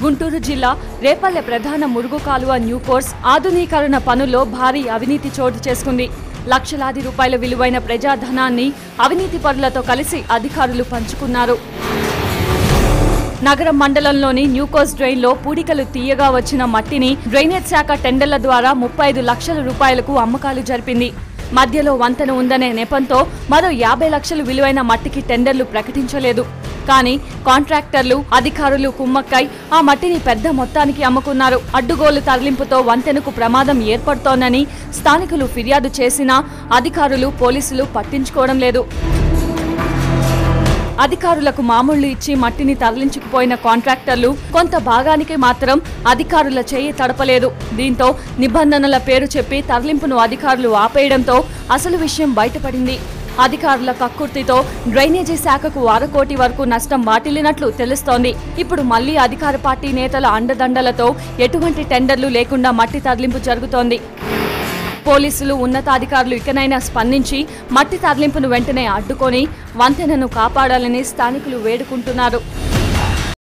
గుంటూరు జిల్లా రేపల్లె ప్రధాన మురుగు కాలువ న్యూ కోర్స్ ఆధునీకరణ పనుల్లో భారీ అవినీతి చోటు చేసుకుంది లక్షలాది రూపాయల విలువైన ప్రజాధనాన్ని అవినీతి పరులతో కలిసి అధికారులు పంచుకున్నారు నగరం మండలంలోని న్యూకోస్ డ్రైన్లో పూడికలు తీయగా వచ్చిన మట్టిని డ్రైనేజ్ శాఖ టెండర్ల ద్వారా ముప్పై ఐదు లక్షల రూపాయలకు అమ్మకాలు జరిపింది మధ్యలో వంతెన ఉందనే నెపంతో మరో యాభై లక్షలు విలువైన మట్టికి టెండర్లు ప్రకటించలేదు కానీ కాంట్రాక్టర్లు అధికారులు కుమ్మక్కై ఆ మట్టిని పెద్ద మొత్తానికి అమ్ముకున్నారు అడ్డుగోలు తరలింపుతో వంతెనకు ప్రమాదం ఏర్పడుతోందని స్థానికులు ఫిర్యాదు చేసినా అధికారులు పోలీసులు పట్టించుకోవడం లేదు అధికారులకు మామూళ్లు ఇచ్చి మట్టిని తరలించుకుపోయిన కాంట్రాక్టర్లు కొంత భాగానికి మాత్రం అధికారుల చేయి తడపలేదు దీంతో నిబంధనల పేరు చెప్పి తరలింపును అధికారులు ఆపేయడంతో అసలు విషయం బయటపడింది అధికారుల కక్కుర్తితో డ్రైనేజీ శాఖకు అరకోటి వరకు నష్టం వాటిల్లినట్లు తెలుస్తోంది ఇప్పుడు మళ్లీ అధికార పార్టీ నేతల అండదండలతో ఎటువంటి టెండర్లు లేకుండా మట్టి తరలింపు జరుగుతోంది పోలీసులు ఉన్నతాధికారులు ఇకనైనా స్పందించి మట్టి తరలింపును వెంటనే అడ్డుకొని వంతెనను కాపాడాలని స్థానికులు వేడుకుంటున్నారు